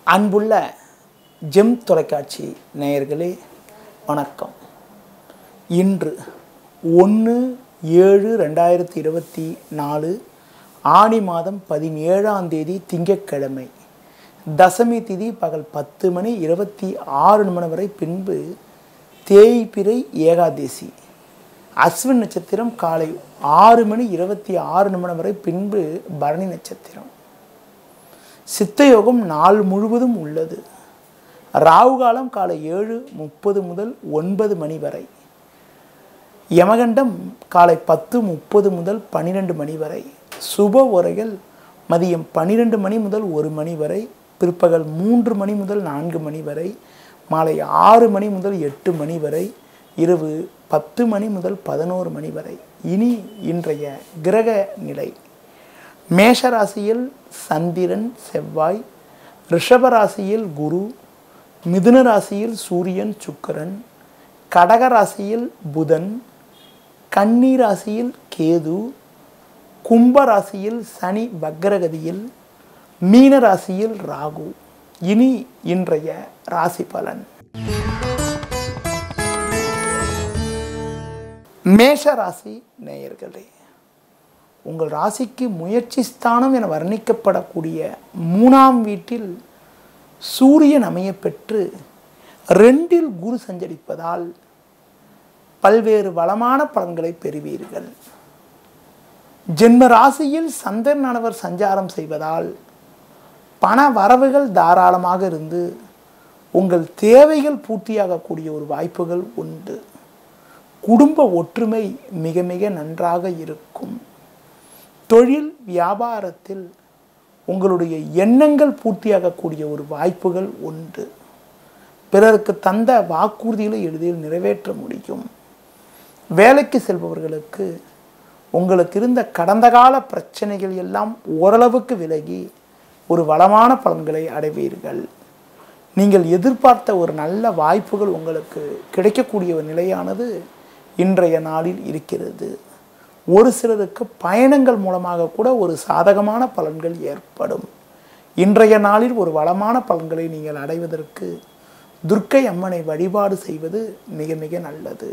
அன்புள்ள ஜெம் தொலைக்காட்சி நேயர்களே வணக்கம் இன்று ஒன்று ஏழு ரெண்டாயிரத்தி இருபத்தி நாலு ஆடி மாதம் பதினேழாம் தேதி திங்கட்கிழமை தசமி திதி பகல் பத்து மணி இருபத்தி ஆறு நிமிடம் வரை பின்பு தேய்பிறை ஏகாதேசி அஸ்வின் நட்சத்திரம் காலை ஆறு மணி இருபத்தி ஆறு நிமிடம் வரை பின்பு பரணி நட்சத்திரம் சித்தயோகம் நாள் முழுவதும் உள்ளது ராகு காலம் காலை ஏழு முப்பது முதல் ஒன்பது மணி வரை யமகண்டம் காலை பத்து முப்பது முதல் பன்னிரெண்டு மணி வரை சுப உரைகள் மதியம் பன்னிரெண்டு மணி முதல் ஒரு மணி வரை பிற்பகல் மூன்று மணி முதல் நான்கு மணி வரை மாலை ஆறு மணி முதல் எட்டு மணி வரை இரவு பத்து மணி முதல் பதினோரு மணி வரை இனி இன்றைய கிரக நிலை மேஷராசியில் சந்திரன் செவ்வாய் ரிஷபராசியில் குரு மிதுன ராசியில் சூரியன் சுக்கிரன் கடக ராசியில் புதன் கன்னி ராசியில் கேது கும்ப ராசியில் சனி வக்ரகதியில் மீன ராசியில் ராகு இனி இன்றைய ராசி பலன் மேஷ ராசி நேயர்களே உங்கள் ராசிக்கு முயற்சி ஸ்தானம் என வர்ணிக்கப்படக்கூடிய மூணாம் வீட்டில் சூரியன் அமைய பெற்று ரெண்டில் குரு சஞ்சரிப்பதால் பல்வேறு வளமான பலன்களை பெறுவீர்கள் ஜென்ம ராசியில் சந்திரனானவர் சஞ்சாரம் செய்வதால் பண வரவுகள் தாராளமாக இருந்து உங்கள் தேவைகள் பூர்த்தியாகக்கூடிய ஒரு வாய்ப்புகள் உண்டு குடும்ப ஒற்றுமை மிக மிக நன்றாக இருக்கும் தொழில் வியாபாரத்தில் உங்களுடைய எண்ணங்கள் பூர்த்தியாகக்கூடிய ஒரு வாய்ப்புகள் உண்டு பிறருக்கு தந்த வாக்குறுதிகளை எளிதில் நிறைவேற்ற முடியும் வேலைக்கு செல்பவர்களுக்கு உங்களுக்கு இருந்த கடந்த கால பிரச்சனைகள் எல்லாம் ஓரளவுக்கு விலகி ஒரு வளமான பலன்களை அடைவீர்கள் நீங்கள் எதிர்பார்த்த ஒரு நல்ல வாய்ப்புகள் உங்களுக்கு கிடைக்கக்கூடிய ஒரு நிலையானது இன்றைய நாளில் இருக்கிறது ஒரு சிலருக்கு பயணங்கள் மூலமாக கூட ஒரு சாதகமான பலன்கள் ஏற்படும் இன்றைய நாளில் ஒரு வளமான பலன்களை நீங்கள் அடைவதற்கு துர்க்கை அம்மனை வழிபாடு செய்வது மிக மிக நல்லது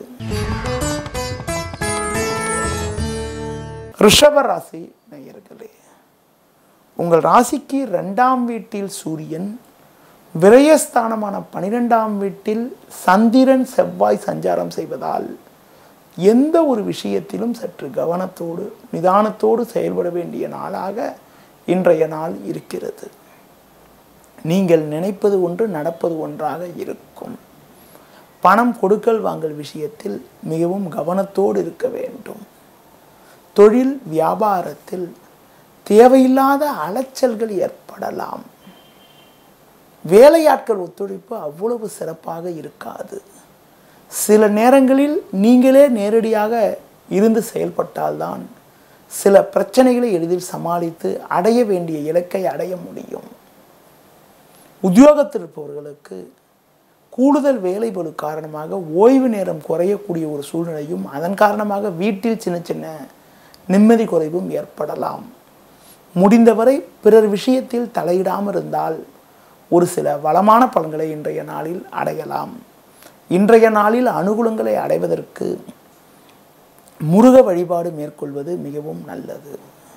ரிஷப ராசி நேயர்களே உங்கள் ராசிக்கு ரெண்டாம் வீட்டில் சூரியன் விரயஸ்தானமான பனிரெண்டாம் வீட்டில் சந்திரன் செவ்வாய் சஞ்சாரம் செய்வதால் எந்த ஒரு விஷயத்திலும் சற்று கவனத்தோடு நிதானத்தோடு செயல்பட வேண்டிய நாளாக இன்றைய நாள் இருக்கிறது நீங்கள் நினைப்பது ஒன்று நடப்பது ஒன்றாக இருக்கும் பணம் கொடுக்கல் வாங்கல் விஷயத்தில் மிகவும் கவனத்தோடு இருக்க வேண்டும் தொழில் வியாபாரத்தில் தேவையில்லாத அலைச்சல்கள் ஏற்படலாம் வேலையாட்கள் ஒத்துழைப்பு அவ்வளவு சிறப்பாக இருக்காது சில நேரங்களில் நீங்களே நேரடியாக இருந்து செயல்பட்டால்தான் சில பிரச்சனைகளை எளிதில் சமாளித்து அடைய வேண்டிய இலக்கை அடைய முடியும் உத்தியோகத்தில் இருப்பவர்களுக்கு கூடுதல் வேலை பளு காரணமாக ஓய்வு நேரம் குறையக்கூடிய ஒரு சூழ்நிலையும் அதன் காரணமாக வீட்டில் சின்ன சின்ன நிம்மதி குறைவும் ஏற்படலாம் முடிந்தவரை பிறர் விஷயத்தில் தலையிடாமல் இருந்தால் ஒரு சில வளமான பலன்களை இன்றைய நாளில் அடையலாம் இன்றைய நாளில் அனுகூலங்களை அடைவதற்கு முருக வழிபாடு மேற்கொள்வது மிகவும் நல்லது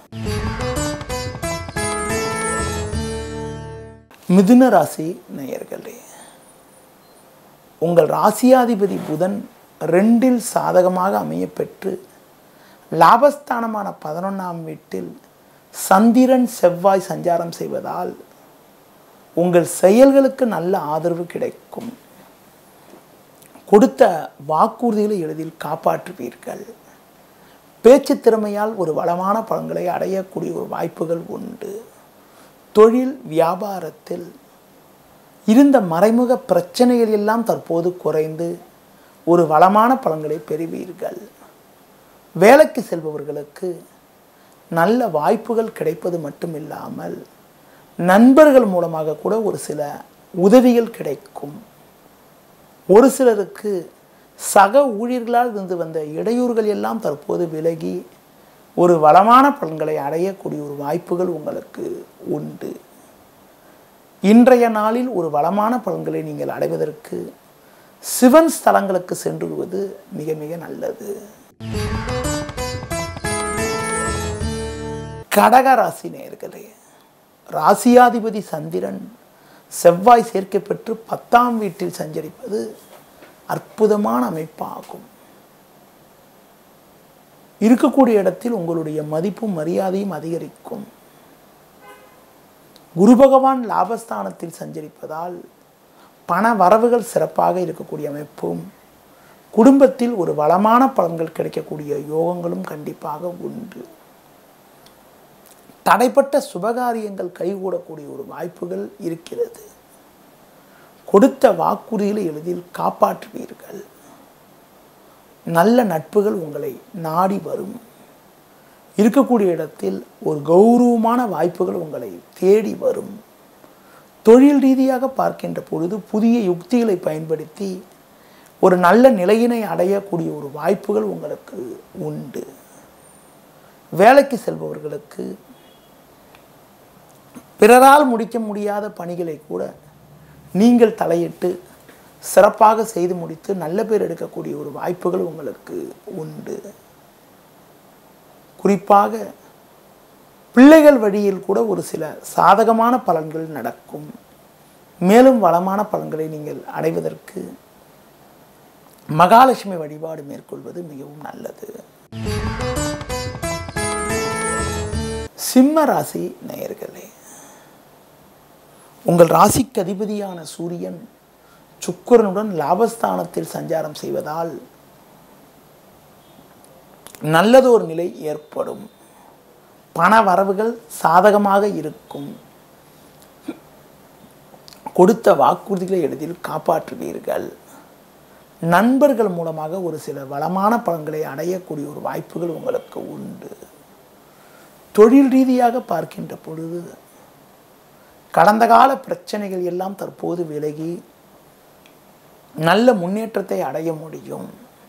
மிதுன ராசி நேயர்களே உங்கள் ராசியாதிபதி புதன் ரெண்டில் சாதகமாக அமைய பெற்று லாபஸ்தானமான பதினொன்றாம் வீட்டில் சந்திரன் செவ்வாய் சஞ்சாரம் செய்வதால் உங்கள் செயல்களுக்கு நல்ல ஆதரவு கிடைக்கும் கொடுத்த வாக்குறுதிகளை எளிதில் காப்பாற்றுவீர்கள் பேச்சு திறமையால் ஒரு வளமான பலன்களை அடையக்கூடிய ஒரு வாய்ப்புகள் உண்டு தொழில் வியாபாரத்தில் இருந்த மறைமுக பிரச்சனைகள் எல்லாம் தற்போது குறைந்து ஒரு வளமான பலன்களை பெறுவீர்கள் வேலைக்கு செல்பவர்களுக்கு நல்ல வாய்ப்புகள் கிடைப்பது மட்டுமில்லாமல் நண்பர்கள் மூலமாக கூட ஒரு சில உதவிகள் கிடைக்கும் ஒரு சிலருக்கு சக ஊழியர்களால் இருந்து வந்த இடையூறுகள் எல்லாம் தற்போது விலகி ஒரு வளமான பலன்களை அடையக்கூடிய ஒரு வாய்ப்புகள் உங்களுக்கு உண்டு இன்றைய நாளில் ஒரு வளமான பலன்களை நீங்கள் அடைவதற்கு சிவன் ஸ்தலங்களுக்கு சென்றுவது மிக மிக நல்லது கடக ராசி நேயர்களே ராசியாதிபதி சந்திரன் செவ்வாய் சேர்க்கை பெற்று பத்தாம் வீட்டில் சஞ்சரிப்பது அற்புதமான அமைப்பாகும் இருக்கக்கூடிய இடத்தில் உங்களுடைய மதிப்பும் மரியாதையும் அதிகரிக்கும் குரு பகவான் லாபஸ்தானத்தில் சஞ்சரிப்பதால் பண வரவுகள் சிறப்பாக இருக்கக்கூடிய அமைப்பும் குடும்பத்தில் ஒரு வளமான பலன்கள் கிடைக்கக்கூடிய யோகங்களும் கண்டிப்பாக உண்டு தடைப்பட்ட சுபகாரியங்கள் கைகூடக்கூடிய ஒரு வாய்ப்புகள் இருக்கிறது கொடுத்த வாக்குறுதிகளை எளிதில் காப்பாற்றுவீர்கள் நல்ல நட்புகள் உங்களை நாடி வரும் இருக்கக்கூடிய இடத்தில் ஒரு கௌரவமான வாய்ப்புகள் உங்களை தேடி வரும் தொழில் ரீதியாக பார்க்கின்ற பொழுது புதிய யுக்திகளை பயன்படுத்தி ஒரு நல்ல நிலையினை அடையக்கூடிய ஒரு வாய்ப்புகள் உங்களுக்கு உண்டு வேலைக்கு செல்பவர்களுக்கு பிறரால் முடிக்க முடியாத பணிகளை கூட நீங்கள் தலையிட்டு சிறப்பாக செய்து முடித்து நல்ல பேர் எடுக்கக்கூடிய ஒரு வாய்ப்புகள் உங்களுக்கு உண்டு குறிப்பாக பிள்ளைகள் வழியில் கூட ஒரு சில சாதகமான பலன்கள் நடக்கும் மேலும் வளமான பலன்களை நீங்கள் அடைவதற்கு மகாலட்சுமி வழிபாடு மேற்கொள்வது மிகவும் நல்லது சிம்ம ராசி நேயர்களே உங்கள் ராசிக்கு அதிபதியான சூரியன் சுக்கிரனுடன் லாபஸ்தானத்தில் சஞ்சாரம் செய்வதால் நல்லதொரு நிலை ஏற்படும் பண வரவுகள் சாதகமாக இருக்கும் கொடுத்த வாக்குறுதிகளை எளிதில் காப்பாற்றுவீர்கள் நண்பர்கள் மூலமாக ஒரு சில வளமான பலன்களை அடையக்கூடிய ஒரு வாய்ப்புகள் உங்களுக்கு உண்டு தொழில் ரீதியாக பார்க்கின்ற பொழுது கடந்த கால பிரச்சனைகள் எல்லாம் தற்போது விலகி நல்ல முன்னேற்றத்தை அடைய முடியும்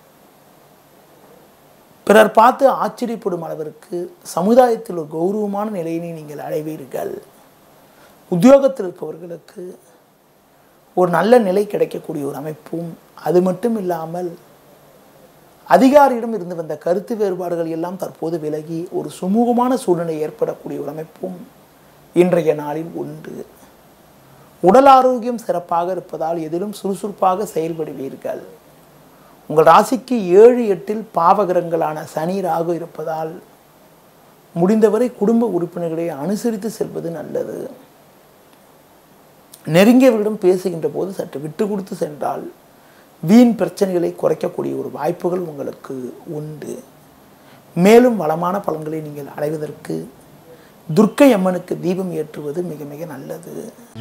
பிறர் பார்த்து ஆச்சரியப்படும் அளவிற்கு சமுதாயத்தில் ஒரு கௌரவமான நிலையினை நீங்கள் அடைவீர்கள் உத்தியோகத்தில் இருப்பவர்களுக்கு ஒரு நல்ல நிலை கிடைக்கக்கூடிய ஒரு அமைப்பும் அது மட்டும் இல்லாமல் அதிகாரியிடம் இருந்து வந்த கருத்து வேறுபாடுகள் எல்லாம் தற்போது விலகி ஒரு சுமூகமான சூழ்நிலை ஏற்படக்கூடிய ஒரு அமைப்பும் இன்றைய நாளில் உண்டு உடல் ஆரோக்கியம் சிறப்பாக இருப்பதால் எதிலும் சுறுசுறுப்பாக செயல்படுவீர்கள் உங்கள் ராசிக்கு ஏழு எட்டில் பாவகிரகங்களான சனி ராகு இருப்பதால் முடிந்தவரை குடும்ப உறுப்பினர்களை அனுசரித்து செல்வது நல்லது நெருங்கியவர்களிடம் பேசுகின்ற போது சற்று விட்டு கொடுத்து சென்றால் வீண் பிரச்சனைகளை குறைக்கக்கூடிய ஒரு வாய்ப்புகள் உங்களுக்கு உண்டு மேலும் வளமான பலன்களை நீங்கள் அடைவதற்கு துர்க்கை அம்மனுக்கு தீபம் ஏற்றுவது மிக மிக நல்லது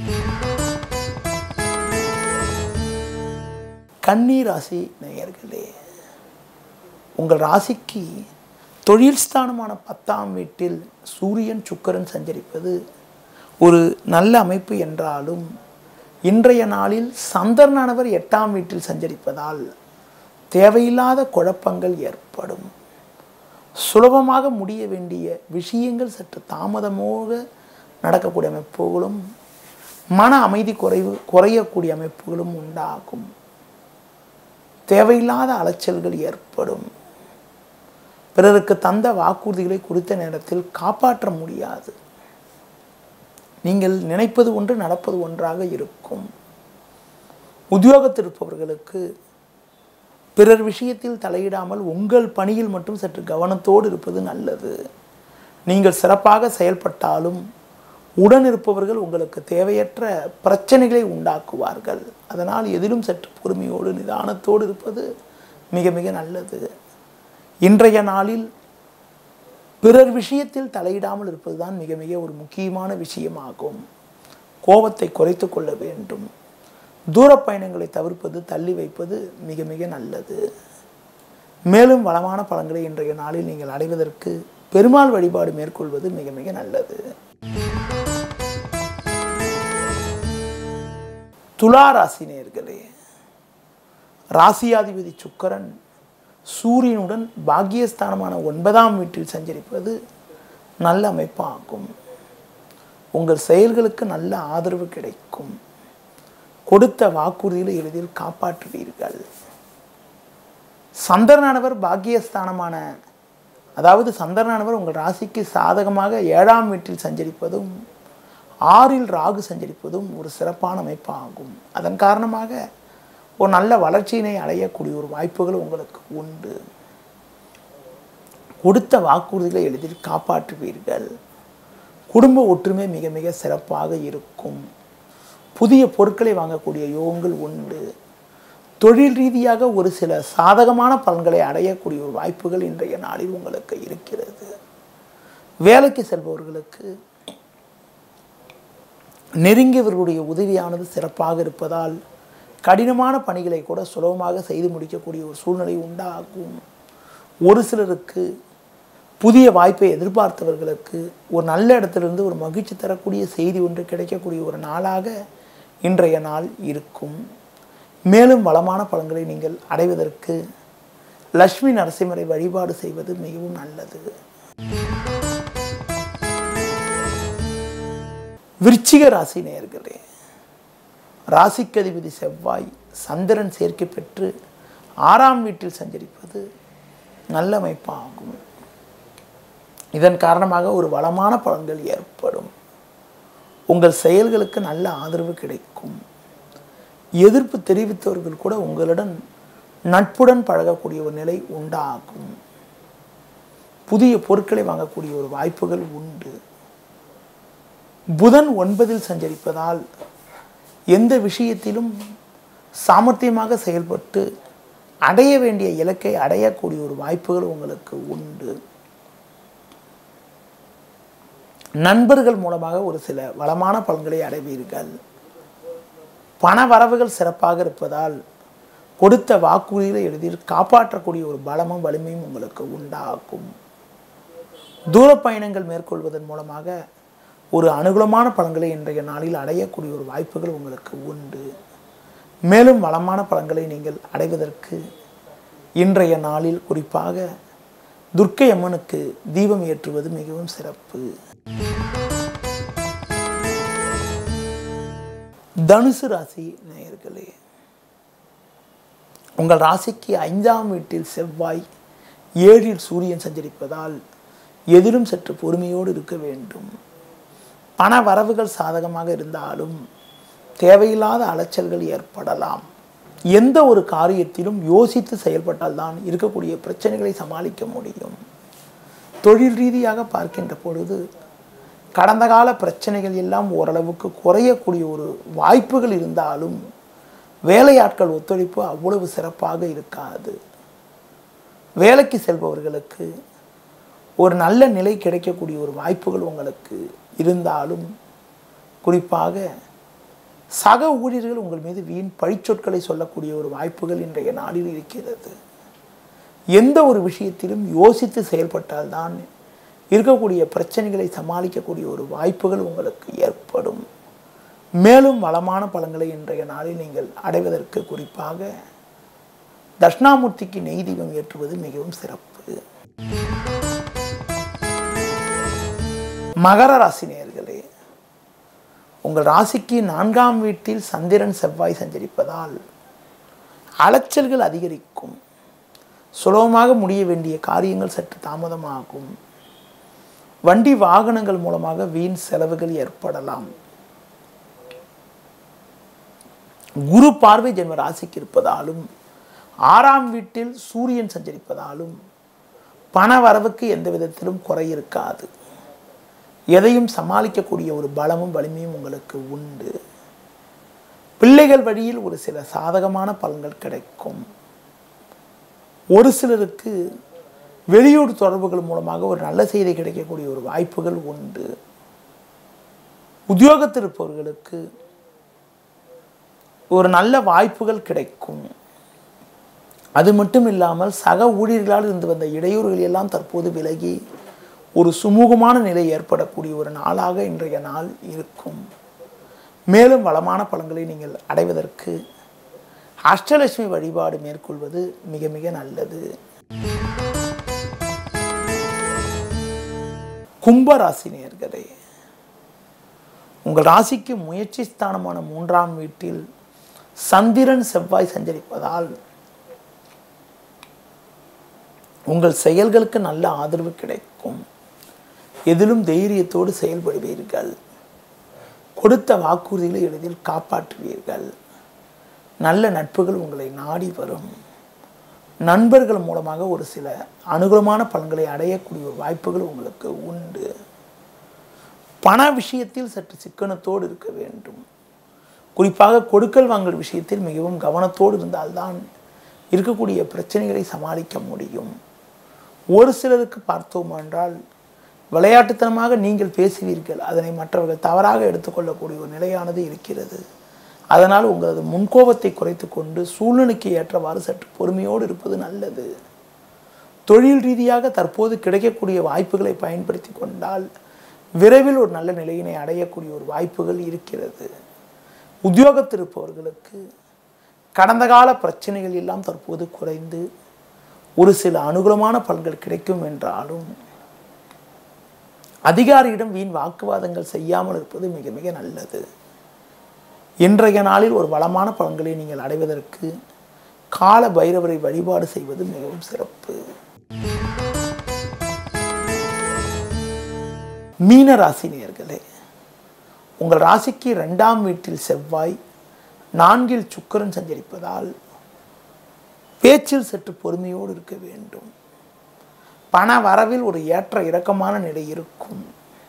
கன்னி ராசி நேயர்களே உங்கள் ராசிக்கு தொழில் ஸ்தானமான பத்தாம் வீட்டில் சூரியன் சுக்கரன் சஞ்சரிப்பது ஒரு நல்ல அமைப்பு என்றாலும் இன்றைய நாளில் சந்திரனானவர் எட்டாம் வீட்டில் சஞ்சரிப்பதால் தேவையில்லாத குழப்பங்கள் ஏற்படும் சுலபமாக முடிய வேண்டிய விஷயங்கள் சற்று தாமதமாக நடக்கக்கூடிய அமைப்புகளும் மன அமைதி குறைவு குறையக்கூடிய அமைப்புகளும் உண்டாகும் தேவையில்லாத அலைச்சல்கள் ஏற்படும் பிறருக்கு தந்த வாக்குறுதிகளை குறித்த நேரத்தில் காப்பாற்ற முடியாது நீங்கள் நினைப்பது ஒன்று நடப்பது ஒன்றாக இருக்கும் உத்தியோகத்தில் இருப்பவர்களுக்கு பிறர் விஷயத்தில் தலையிடாமல் உங்கள் பணியில் மட்டும் சற்று கவனத்தோடு இருப்பது நல்லது நீங்கள் சிறப்பாக செயல்பட்டாலும் உடன் இருப்பவர்கள் உங்களுக்கு தேவையற்ற பிரச்சனைகளை உண்டாக்குவார்கள் அதனால் எதிலும் சற்று பொறுமையோடு நிதானத்தோடு இருப்பது மிக மிக நல்லது இன்றைய நாளில் பிறர் விஷயத்தில் தலையிடாமல் இருப்பதுதான் மிக மிக ஒரு முக்கியமான விஷயமாகும் கோபத்தை குறைத்து கொள்ள வேண்டும் தூர பயணங்களை தவிர்ப்பது தள்ளி வைப்பது மிக மிக நல்லது மேலும் வளமான பலன்களை இன்றைய நாளில் நீங்கள் அடைவதற்கு பெருமாள் வழிபாடு மேற்கொள்வது மிக மிக நல்லது துலா ராசி நேர்களே ராசியாதிபதி சுக்கரன் சூரியனுடன் பாக்கியஸ்தானமான ஒன்பதாம் வீட்டில் சஞ்சரிப்பது நல்ல அமைப்பாகும் உங்கள் செயல்களுக்கு நல்ல ஆதரவு கிடைக்கும் கொடுத்த வாக்குறுதிகளை எளிதில் காப்பாற்றுவீர்கள் சந்திரனானவர் பாக்கியஸ்தானமான அதாவது சந்திரனானவர் உங்கள் ராசிக்கு சாதகமாக ஏழாம் வீட்டில் சஞ்சரிப்பதும் ஆறில் ராகு சஞ்சரிப்பதும் ஒரு சிறப்பான அமைப்பாகும் அதன் காரணமாக ஒரு நல்ல வளர்ச்சியினை அடையக்கூடிய ஒரு வாய்ப்புகள் உங்களுக்கு உண்டு கொடுத்த வாக்குறுதிகளை எளிதில் காப்பாற்றுவீர்கள் குடும்ப ஒற்றுமை மிக மிக சிறப்பாக இருக்கும் புதிய பொருட்களை வாங்கக்கூடிய யோகங்கள் உண்டு தொழில் ரீதியாக ஒரு சில சாதகமான பலன்களை அடையக்கூடிய ஒரு வாய்ப்புகள் இன்றைய நாளில் உங்களுக்கு இருக்கிறது வேலைக்கு செல்பவர்களுக்கு நெருங்கியவர்களுடைய உதவியானது சிறப்பாக இருப்பதால் கடினமான பணிகளை கூட சுலபமாக செய்து முடிக்கக்கூடிய ஒரு சூழ்நிலை உண்டாகும் ஒரு சிலருக்கு புதிய வாய்ப்பை எதிர்பார்த்தவர்களுக்கு ஒரு நல்ல இடத்திலிருந்து ஒரு மகிழ்ச்சி தரக்கூடிய செய்தி ஒன்று கிடைக்கக்கூடிய ஒரு நாளாக இன்றைய நாள் இருக்கும் மேலும் வளமான பலன்களை நீங்கள் அடைவதற்கு லட்சுமி நரசிம்மரை வழிபாடு செய்வது மிகவும் நல்லது விருச்சிக ராசி நேயர்களே ராசிக்கதிபதி செவ்வாய் சந்திரன் சேர்க்கை பெற்று ஆறாம் வீட்டில் சஞ்சரிப்பது நல்ல அமைப்பாகும் இதன் காரணமாக ஒரு வளமான பலன்கள் ஏற்படும் உங்கள் செயல்களுக்கு நல்ல ஆதரவு கிடைக்கும் எதிர்ப்பு தெரிவித்தவர்கள் கூட உங்களுடன் நட்புடன் பழகக்கூடிய ஒரு நிலை உண்டாகும் புதிய பொருட்களை வாங்கக்கூடிய ஒரு வாய்ப்புகள் உண்டு புதன் ஒன்பதில் சஞ்சரிப்பதால் எந்த விஷயத்திலும் சாமர்த்தியமாக செயல்பட்டு அடைய வேண்டிய இலக்கை அடையக்கூடிய ஒரு வாய்ப்புகள் உங்களுக்கு உண்டு நண்பர்கள் மூலமாக ஒரு சில வளமான பலன்களை அடைவீர்கள் பண வரவுகள் சிறப்பாக இருப்பதால் கொடுத்த வாக்குறுதிகளை எளிதில் காப்பாற்றக்கூடிய ஒரு பலமும் வலிமையும் உங்களுக்கு உண்டாகும் தூர பயணங்கள் மேற்கொள்வதன் மூலமாக ஒரு அனுகூலமான பலன்களை இன்றைய நாளில் அடையக்கூடிய ஒரு வாய்ப்புகள் உங்களுக்கு உண்டு மேலும் வளமான பலன்களை நீங்கள் அடைவதற்கு இன்றைய நாளில் குறிப்பாக துர்க்கை அம்மனுக்கு தீபம் ஏற்றுவது மிகவும் சிறப்பு தனுசு ராசி நேயர்களே உங்கள் ராசிக்கு ஐந்தாம் வீட்டில் செவ்வாய் ஏழில் சூரியன் சஞ்சரிப்பதால் எதிலும் சற்று பொறுமையோடு இருக்க வேண்டும் பண வரவுகள் சாதகமாக இருந்தாலும் தேவையில்லாத அலைச்சல்கள் ஏற்படலாம் எந்த ஒரு காரியத்திலும் யோசித்து செயல்பட்டால் தான் இருக்கக்கூடிய பிரச்சனைகளை சமாளிக்க முடியும் தொழில் ரீதியாக பார்க்கின்ற பொழுது கடந்த கால பிரச்சனைகள் எல்லாம் ஓரளவுக்கு குறையக்கூடிய ஒரு வாய்ப்புகள் இருந்தாலும் வேலையாட்கள் ஒத்துழைப்பு அவ்வளவு சிறப்பாக இருக்காது வேலைக்கு செல்பவர்களுக்கு ஒரு நல்ல நிலை கிடைக்கக்கூடிய ஒரு வாய்ப்புகள் உங்களுக்கு இருந்தாலும் குறிப்பாக சக ஊழியர்கள் உங்கள் மீது வீண் பழிச்சொற்களை சொல்லக்கூடிய ஒரு வாய்ப்புகள் இன்றைய நாளில் இருக்கிறது எந்த ஒரு விஷயத்திலும் யோசித்து செயல்பட்டால்தான் இருக்கக்கூடிய பிரச்சனைகளை சமாளிக்கக்கூடிய ஒரு வாய்ப்புகள் உங்களுக்கு ஏற்படும் மேலும் வளமான பலன்களை இன்றைய நாளில் நீங்கள் அடைவதற்கு குறிப்பாக தட்சிணாமூர்த்திக்கு நெய் தீபம் ஏற்றுவது மிகவும் சிறப்பு மகர ராசி நேயர்களே உங்கள் ராசிக்கு நான்காம் வீட்டில் சந்திரன் செவ்வாய் சஞ்சரிப்பதால் அலைச்சல்கள் அதிகரிக்கும் சுலபமாக முடிய வேண்டிய காரியங்கள் சற்று தாமதமாகும் வண்டி வாகனங்கள் மூலமாக வீண் செலவுகள் ஏற்படலாம் குரு பார்வை ஜென்ம ராசிக்கு இருப்பதாலும் ஆறாம் வீட்டில் சூரியன் சஞ்சரிப்பதாலும் பண வரவுக்கு எந்த விதத்திலும் குறை இருக்காது எதையும் சமாளிக்கக்கூடிய ஒரு பலமும் வலிமையும் உங்களுக்கு உண்டு பிள்ளைகள் வழியில் ஒரு சில சாதகமான பலன்கள் கிடைக்கும் ஒரு சிலருக்கு வெளியூர் தொடர்புகள் மூலமாக ஒரு நல்ல செய்தி கிடைக்கக்கூடிய ஒரு வாய்ப்புகள் உண்டு உத்தியோகத்தில் இருப்பவர்களுக்கு ஒரு நல்ல வாய்ப்புகள் கிடைக்கும் அது மட்டும் இல்லாமல் சக ஊழியர்களால் இருந்து வந்த இடையூறுகள் எல்லாம் தற்போது விலகி ஒரு சுமூகமான நிலை ஏற்படக்கூடிய ஒரு நாளாக இன்றைய நாள் இருக்கும் மேலும் வளமான பலன்களை நீங்கள் அடைவதற்கு அஷ்டலட்சுமி வழிபாடு மேற்கொள்வது மிக மிக நல்லது கும்பராசி நேர்களே உங்கள் ராசிக்கு முயற்சி ஸ்தானமான மூன்றாம் வீட்டில் சந்திரன் செவ்வாய் சஞ்சரிப்பதால் உங்கள் செயல்களுக்கு நல்ல ஆதரவு கிடைக்கும் எதிலும் தைரியத்தோடு செயல்படுவீர்கள் கொடுத்த வாக்குறுதிகளை எளிதில் காப்பாற்றுவீர்கள் நல்ல நட்புகள் உங்களை நாடி வரும் நண்பர்கள் மூலமாக ஒரு சில அனுகூலமான பலன்களை அடையக்கூடிய ஒரு வாய்ப்புகள் உங்களுக்கு உண்டு பண விஷயத்தில் சற்று சிக்கனத்தோடு இருக்க வேண்டும் குறிப்பாக கொடுக்கல் வாங்கல் விஷயத்தில் மிகவும் கவனத்தோடு இருந்தால்தான் இருக்கக்கூடிய பிரச்சனைகளை சமாளிக்க முடியும் ஒரு சிலருக்கு பார்த்தோம் என்றால் விளையாட்டுத்தனமாக நீங்கள் பேசுவீர்கள் அதனை மற்றவர்கள் தவறாக எடுத்துக்கொள்ளக்கூடிய ஒரு நிலையானது இருக்கிறது அதனால் உங்களது முன்கோபத்தை குறைத்து கொண்டு சூழ்நிலைக்கு ஏற்றவாறு சற்று பொறுமையோடு இருப்பது நல்லது தொழில் ரீதியாக தற்போது கிடைக்கக்கூடிய வாய்ப்புகளை பயன்படுத்தி கொண்டால் விரைவில் ஒரு நல்ல நிலையினை அடையக்கூடிய ஒரு வாய்ப்புகள் இருக்கிறது உத்தியோகத்தில் இருப்பவர்களுக்கு கடந்த கால பிரச்சனைகள் எல்லாம் தற்போது குறைந்து ஒரு சில அனுகூலமான பலன்கள் கிடைக்கும் என்றாலும் அதிகாரியிடம் வீண் வாக்குவாதங்கள் செய்யாமல் இருப்பது மிக மிக நல்லது இன்றைய நாளில் ஒரு வளமான பலன்களை நீங்கள் அடைவதற்கு கால பைரவரை வழிபாடு செய்வது மிகவும் சிறப்பு மீன ராசி நேயர்களே உங்கள் ராசிக்கு ரெண்டாம் வீட்டில் செவ்வாய் நான்கில் சுக்கிரன் சஞ்சரிப்பதால் பேச்சில் சற்று பொறுமையோடு இருக்க வேண்டும் பண வரவில் ஒரு ஏற்ற இறக்கமான நிலை இருக்கும்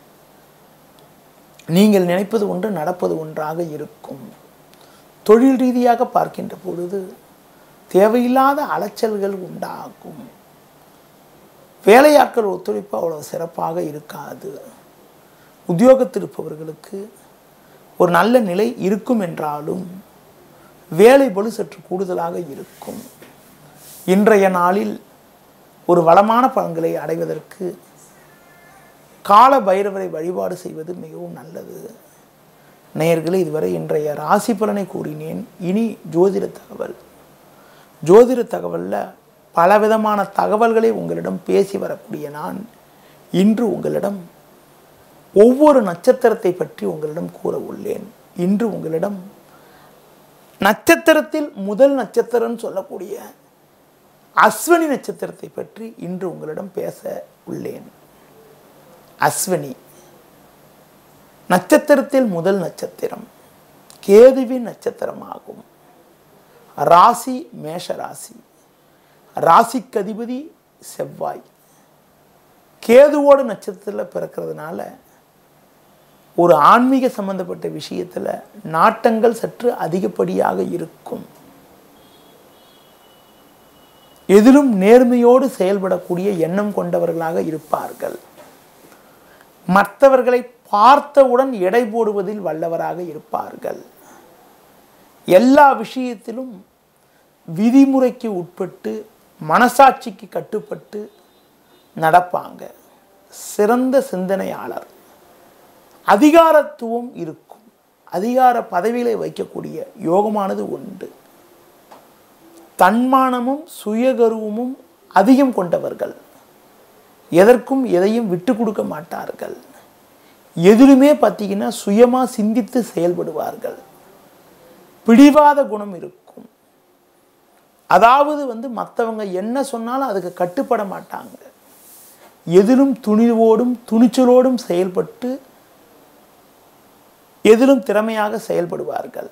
நீங்கள் நினைப்பது ஒன்று நடப்பது ஒன்றாக இருக்கும் தொழில் ரீதியாக பார்க்கின்ற பொழுது தேவையில்லாத அலைச்சல்கள் உண்டாகும் வேலையாட்கள் ஒத்துழைப்பு அவ்வளவு சிறப்பாக இருக்காது உத்தியோகத்தில் இருப்பவர்களுக்கு ஒரு நல்ல நிலை இருக்கும் என்றாலும் வேலை பளு சற்று கூடுதலாக இருக்கும் இன்றைய நாளில் ஒரு வளமான பலன்களை அடைவதற்கு கால பைரவரை வழிபாடு செய்வது மிகவும் நல்லது நேயர்களே இதுவரை இன்றைய ராசி பலனை கூறினேன் இனி ஜோதிட தகவல் ஜோதிட தகவலில் பலவிதமான தகவல்களை உங்களிடம் பேசி வரக்கூடிய நான் இன்று உங்களிடம் ஒவ்வொரு நட்சத்திரத்தை பற்றி உங்களிடம் கூற உள்ளேன் இன்று உங்களிடம் நட்சத்திரத்தில் முதல் நட்சத்திரம் சொல்லக்கூடிய அஸ்வினி நட்சத்திரத்தை பற்றி இன்று உங்களிடம் பேச உள்ளேன் அஸ்வினி நட்சத்திரத்தில் முதல் நட்சத்திரம் கேதுவின் நட்சத்திரமாகும் ராசி மேஷ ராசி ராசிக்கு அதிபதி செவ்வாய் கேதுவோட நட்சத்திரத்தில் பிறக்கிறதுனால ஒரு ஆன்மீக சம்பந்தப்பட்ட விஷயத்தில் நாட்டங்கள் சற்று அதிகப்படியாக இருக்கும் எதிலும் நேர்மையோடு செயல்படக்கூடிய எண்ணம் கொண்டவர்களாக இருப்பார்கள் மற்றவர்களை பார்த்தவுடன் எடை போடுவதில் வல்லவராக இருப்பார்கள் எல்லா விஷயத்திலும் விதிமுறைக்கு உட்பட்டு மனசாட்சிக்கு கட்டுப்பட்டு நடப்பாங்க சிறந்த சிந்தனையாளர் அதிகாரத்துவம் இருக்கும் அதிகார பதவிகளை வைக்கக்கூடிய யோகமானது உண்டு தன்மானமும் சுயகருவமும் அதிகம் கொண்டவர்கள் எதற்கும் எதையும் விட்டு கொடுக்க மாட்டார்கள் எதிலுமே பார்த்தீங்கன்னா சுயமாக சிந்தித்து செயல்படுவார்கள் பிடிவாத குணம் இருக்கும் அதாவது வந்து மற்றவங்க என்ன சொன்னாலும் அதுக்கு கட்டுப்பட மாட்டாங்க எதிலும் துணிவோடும் துணிச்சலோடும் செயல்பட்டு எதிலும் திறமையாக செயல்படுவார்கள்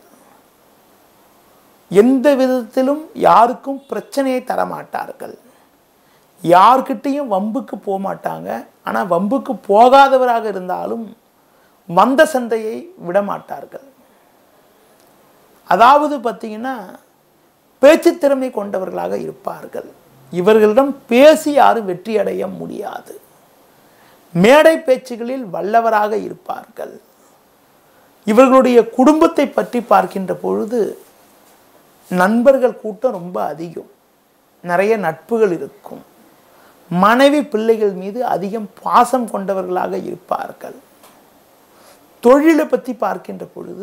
எந்த விதத்திலும் யாருக்கும் பிரச்சனையை தரமாட்டார்கள் யார்கிட்டையும் வம்புக்கு போக மாட்டாங்க ஆனால் வம்புக்கு போகாதவராக இருந்தாலும் வந்த சண்டையை விட மாட்டார்கள் அதாவது பார்த்தீங்கன்னா பேச்சு திறமை கொண்டவர்களாக இருப்பார்கள் இவர்களிடம் பேசி யாரும் வெற்றி அடைய முடியாது மேடை பேச்சுகளில் வல்லவராக இருப்பார்கள் இவர்களுடைய குடும்பத்தை பற்றி பார்க்கின்ற பொழுது நண்பர்கள் கூட்டம் ரொம்ப அதிகம் நிறைய நட்புகள் இருக்கும் மனைவி பிள்ளைகள் மீது அதிகம் பாசம் கொண்டவர்களாக இருப்பார்கள் தொழிலை பற்றி பார்க்கின்ற பொழுது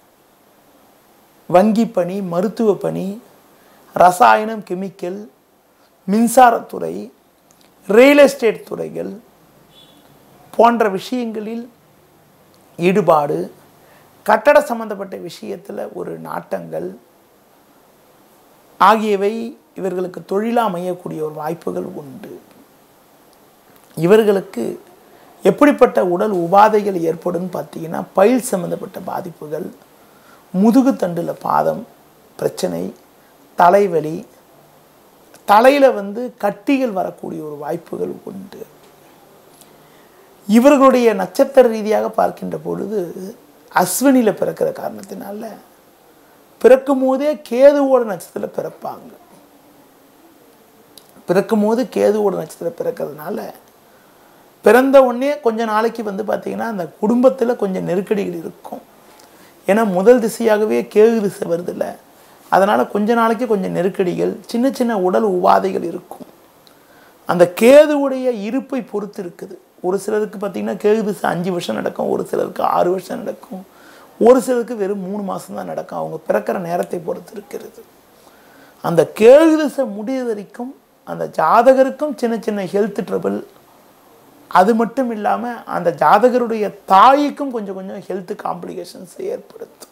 வங்கி பணி மருத்துவ பணி ரசாயனம் கெமிக்கல் மின்சாரத்துறை ரியல் எஸ்டேட் துறைகள் போன்ற விஷயங்களில் ஈடுபாடு கட்டட சம்பந்தப்பட்ட விஷயத்தில் ஒரு நாட்டங்கள் ஆகியவை இவர்களுக்கு தொழிலாக அமையக்கூடிய ஒரு வாய்ப்புகள் உண்டு இவர்களுக்கு எப்படிப்பட்ட உடல் உபாதைகள் ஏற்படும் பார்த்தீங்கன்னா பயில் சம்மந்தப்பட்ட பாதிப்புகள் முதுகுத்தண்டில் பாதம் பிரச்சனை தலைவலி தலையில் வந்து கட்டிகள் வரக்கூடிய ஒரு வாய்ப்புகள் உண்டு இவர்களுடைய நட்சத்திர ரீதியாக பார்க்கின்ற பொழுது அஸ்வினியில் பிறக்கிற காரணத்தினால பிறக்கும் போதே கேதுவோட நட்சத்திரத்தில் பிறப்பாங்க பிறக்கும் போது கேதுவோட நட்சத்திரம் பிறக்கிறதுனால பிறந்த உடனே கொஞ்ச நாளைக்கு வந்து பார்த்திங்கன்னா அந்த குடும்பத்தில் கொஞ்சம் நெருக்கடிகள் இருக்கும் ஏன்னா முதல் திசையாகவே கேது திசை வருதில்ல அதனால் கொஞ்ச நாளைக்கு கொஞ்சம் நெருக்கடிகள் சின்ன சின்ன உடல் உபாதைகள் இருக்கும் அந்த கேதுவுடைய இருப்பை பொறுத்து இருக்குது ஒரு சிலருக்கு பார்த்திங்கன்னா கேது திசை அஞ்சு வருஷம் நடக்கும் ஒரு சிலருக்கு ஆறு வருஷம் நடக்கும் ஒரு சிலருக்கு வெறும் மூணு மாதம் தான் நடக்கும் அவங்க பிறக்கிற நேரத்தை பொறுத்து இருக்கிறது அந்த கேது திசை முடிய வரைக்கும் அந்த ஜாதகருக்கும் சின்ன சின்ன ஹெல்த் ட்ரபிள் அது மட்டும் இல்லாமல் அந்த ஜாதகருடைய தாய்க்கும் கொஞ்சம் கொஞ்சம் ஹெல்த் காம்ப்ளிகேஷன்ஸ் ஏற்படுத்தும்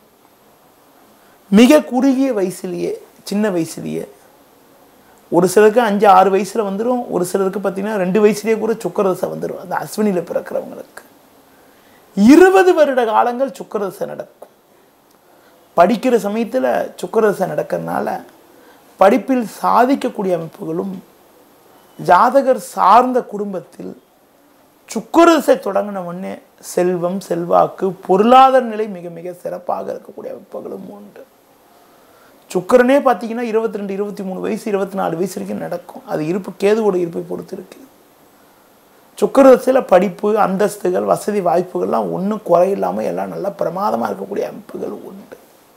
மிக குறுகிய வயசுலேயே சின்ன வயசுலேயே ஒரு சிலருக்கு அஞ்சு ஆறு வயசில் வந்துடும் ஒரு சிலருக்கு பார்த்தீங்கன்னா ரெண்டு வயசுலேயே கூட சுக்கரதசை வந்துடும் அந்த அஸ்வினியில் பிறக்கிறவங்களுக்கு இருபது வருட காலங்கள் சுக்கரதசை நடக்கும் படிக்கிற சமயத்தில் சுக்கரதசை நடக்கிறதுனால படிப்பில் சாதிக்கக்கூடிய அமைப்புகளும் ஜாதகர் சார்ந்த குடும்பத்தில் சுக்கரதசை தொடங்கின உடனே செல்வம் செல்வாக்கு பொருளாதார நிலை மிக மிக சிறப்பாக இருக்கக்கூடிய அமைப்புகளும் உண்டு சுக்கரனே பார்த்தீங்கன்னா இருபத்தி ரெண்டு இருபத்தி மூணு வயசு இருபத்தி நாலு வயசு வரைக்கும் நடக்கும் அது இருப்பு கேதுவோட இருப்பை பொறுத்து இருக்கு சுக்கரதசையில் படிப்பு அந்தஸ்துகள் வசதி வாய்ப்புகள்லாம் ஒன்றும் குறையில்லாமல் எல்லாம் நல்லா பிரமாதமாக இருக்கக்கூடிய அமைப்புகள் உண்டு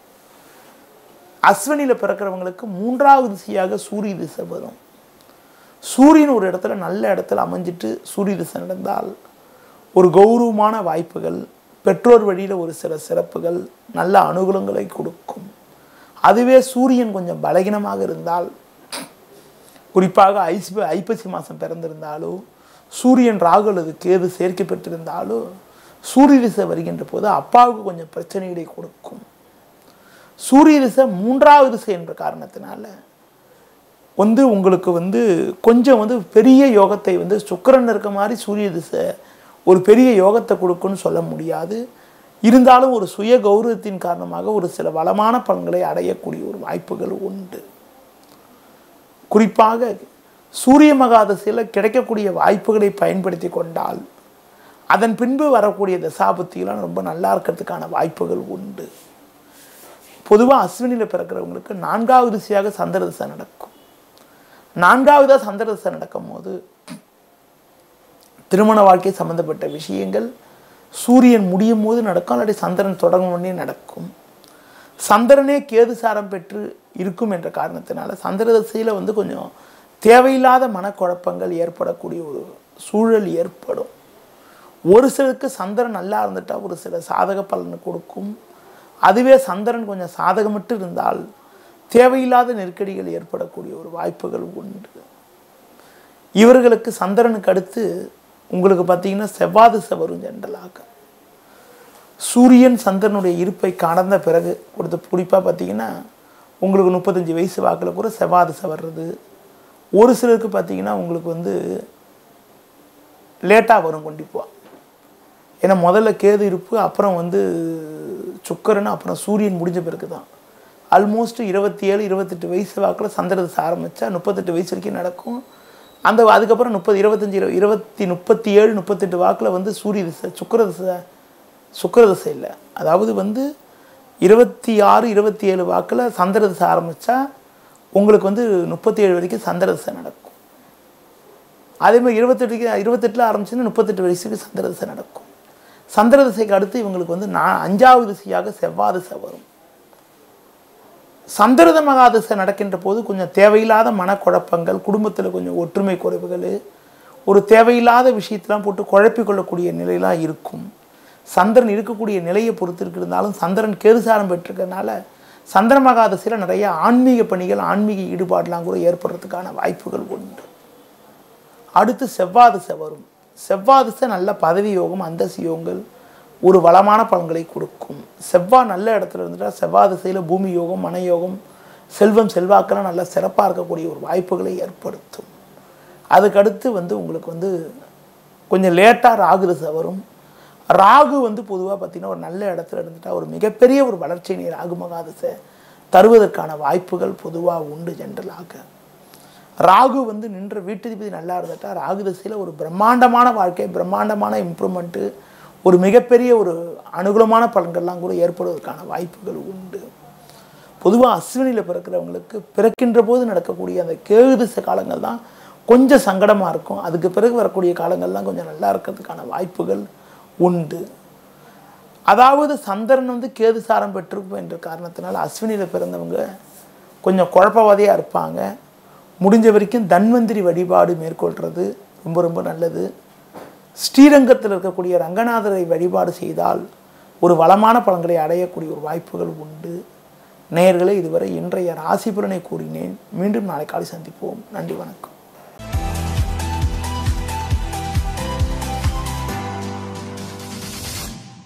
அஸ்வினியில் பிறக்கிறவங்களுக்கு மூன்றாவது திசையாக சூரிய திசை வரும் சூரியன் ஒரு இடத்துல நல்ல இடத்துல அமைஞ்சிட்டு சூரிய திசை நடந்தால் ஒரு கௌரவமான வாய்ப்புகள் பெற்றோர் வழியில் ஒரு சில சிறப்புகள் நல்ல அனுகூலங்களை கொடுக்கும் அதுவே சூரியன் கொஞ்சம் பலகீனமாக இருந்தால் குறிப்பாக ஐஸ் ஐப்பசி மாதம் பிறந்திருந்தாலோ சூரியன் ராகு அல்லது கேது சேர்க்கை பெற்றிருந்தாலோ சூரிய திசை வருகின்ற போது அப்பாவுக்கு கொஞ்சம் பிரச்சனைகளை கொடுக்கும் சூரிய திசை மூன்றாவது திசை என்ற காரணத்தினால வந்து உங்களுக்கு வந்து கொஞ்சம் வந்து பெரிய யோகத்தை வந்து சுக்கரன் இருக்க மாதிரி சூரிய திசை ஒரு பெரிய யோகத்தை கொடுக்குன்னு சொல்ல முடியாது இருந்தாலும் ஒரு சுய கௌரவத்தின் காரணமாக ஒரு சில வளமான பலன்களை அடையக்கூடிய ஒரு வாய்ப்புகள் உண்டு குறிப்பாக சூரிய மகாதசையில் கிடைக்கக்கூடிய வாய்ப்புகளை பயன்படுத்தி கொண்டால் அதன் பின்பு வரக்கூடிய தசாபுத்தியெல்லாம் ரொம்ப நல்லா இருக்கிறதுக்கான வாய்ப்புகள் உண்டு பொதுவாக அஸ்வினியில் பிறக்கிறவங்களுக்கு நான்காவது திசையாக சந்திர திசை நடக்கும் நான்காவதாக சந்திர திசை நடக்கும் போது திருமண வாழ்க்கை சம்பந்தப்பட்ட விஷயங்கள் சூரியன் முடியும் போது நடக்கும் இல்லாட்டி சந்திரன் தொடங்கும் உடனே நடக்கும் சந்திரனே கேது சாரம் பெற்று இருக்கும் என்ற காரணத்தினால சந்திர திசையில் வந்து கொஞ்சம் தேவையில்லாத மனக்குழப்பங்கள் ஏற்படக்கூடிய ஒரு சூழல் ஏற்படும் ஒரு சிலருக்கு சந்திரன் நல்லா இருந்துட்டால் ஒரு சில சாதக பலனை கொடுக்கும் அதுவே சந்திரன் கொஞ்சம் சாதகமற்று இருந்தால் தேவையில்லாத நெருக்கடிகள் ஏற்படக்கூடிய ஒரு வாய்ப்புகள் உண்டு இவர்களுக்கு சந்திரனுக்கு அடுத்து உங்களுக்கு பார்த்தீங்கன்னா செவ்வாதிசை வரும் ஜென்ரலாக சூரியன் சந்திரனுடைய இருப்பை கடந்த பிறகு கொடுத்த குறிப்பாக பார்த்தீங்கன்னா உங்களுக்கு முப்பத்தஞ்சு வயசு வாக்கில் கூட செவ்வாதிசை வர்றது ஒரு சிலருக்கு பார்த்தீங்கன்னா உங்களுக்கு வந்து லேட்டாக வரும் கண்டிப்பாக ஏன்னா முதல்ல கேது இருப்பு அப்புறம் வந்து சுக்கரன் அப்புறம் சூரியன் முடிஞ்ச பிறகு தான் ஆல்மோஸ்ட் இருபத்தி ஏழு இருபத்தெட்டு வயசு வாக்கில் சந்திரதசை ஆரம்பித்தா முப்பத்தெட்டு வயசு வரைக்கும் நடக்கும் அந்த அதுக்கப்புறம் முப்பது இருபத்தஞ்சி இரு- இருபத்தி முப்பத்தி ஏழு முப்பத்தெட்டு வாக்கில் வந்து சூரிய திசை சுக்கர திசை சுக்கர திசை இல்லை அதாவது வந்து இருபத்தி ஆறு இருபத்தி ஏழு வாக்கில் சந்திர திசை ஆரம்பித்தா உங்களுக்கு வந்து முப்பத்தி ஏழு வரைக்கும் சந்திர திசை நடக்கும் அதே மாதிரி இருபத்தெட்டுக்கு இருபத்தெட்டில் ஆரம்பிச்சுன்னா முப்பத்தெட்டு வயசுக்கு சந்திர திசை நடக்கும் சந்திர திசைக்கு அடுத்து இவங்களுக்கு வந்து நான் அஞ்சாவது திசையாக செவ்வாய் திசை வரும் சந்திரத மகாதசை நடக்கின்ற போது கொஞ்சம் தேவையில்லாத மனக்குழப்பங்கள் குடும்பத்தில் கொஞ்சம் ஒற்றுமை குறைவுகள் ஒரு தேவையில்லாத விஷயத்தெல்லாம் போட்டு குழப்பிக் கொள்ளக்கூடிய நிலையெல்லாம் இருக்கும் சந்திரன் இருக்கக்கூடிய நிலையை பொறுத்து இருந்தாலும் சந்திரன் கேதுசாரம் பெற்றிருக்கறனால சந்திர மகாதசையில் நிறைய ஆன்மீக பணிகள் ஆன்மீக ஈடுபாடெலாம் கூட ஏற்படுறதுக்கான வாய்ப்புகள் உண்டு அடுத்து செவ்வாதிசை வரும் செவ்வாதிசை நல்ல பதவி யோகம் அந்தஸ்து யோகங்கள் ஒரு வளமான பலன்களை கொடுக்கும் செவ்வாய் நல்ல இடத்துல இருந்துட்டால் செவ்வாய் திசையில் பூமி யோகம் மன யோகம் செல்வம் செல்வாக்கெல்லாம் நல்லா சிறப்பாக இருக்கக்கூடிய ஒரு வாய்ப்புகளை ஏற்படுத்தும் அதுக்கடுத்து வந்து உங்களுக்கு வந்து கொஞ்சம் லேட்டாக ராகு திசை வரும் ராகு வந்து பொதுவாக பார்த்திங்கன்னா ஒரு நல்ல இடத்துல இருந்துட்டால் ஒரு மிகப்பெரிய ஒரு வளர்ச்சியினை ராகு மகாதிசை தருவதற்கான வாய்ப்புகள் பொதுவாக உண்டு ஜென்ரலாக ராகு வந்து நின்ற வீட்டுதிபதி நல்லா இருந்துட்டா ராகு திசையில் ஒரு பிரம்மாண்டமான வாழ்க்கை பிரம்மாண்டமான இம்ப்ரூவ்மெண்ட்டு ஒரு மிகப்பெரிய ஒரு அனுகூலமான பலன்கள்லாம் கூட ஏற்படுவதற்கான வாய்ப்புகள் உண்டு பொதுவாக அஸ்வினியில் பிறக்கிறவங்களுக்கு பிறக்கின்ற போது நடக்கக்கூடிய அந்த கேது திசை காலங்கள் தான் கொஞ்சம் சங்கடமாக இருக்கும் அதுக்கு பிறகு வரக்கூடிய காலங்கள்லாம் கொஞ்சம் நல்லா இருக்கிறதுக்கான வாய்ப்புகள் உண்டு அதாவது சந்திரன் வந்து கேது சாரம் பெற்றிருக்கும் என்ற காரணத்தினால அஸ்வினியில் பிறந்தவங்க கொஞ்சம் குழப்பவாதியாக இருப்பாங்க முடிஞ்ச வரைக்கும் தன்வந்திரி வழிபாடு மேற்கொள்கிறது ரொம்ப ரொம்ப நல்லது ஸ்ரீரங்கத்தில் இருக்கக்கூடிய ரங்கநாதரை வழிபாடு செய்தால் ஒரு வளமான பலன்களை அடையக்கூடிய ஒரு வாய்ப்புகள் உண்டு நேயர்களே இதுவரை இன்றைய ராசி பலனை கூறினேன் மீண்டும் நாளை காலை சந்திப்போம் நன்றி வணக்கம்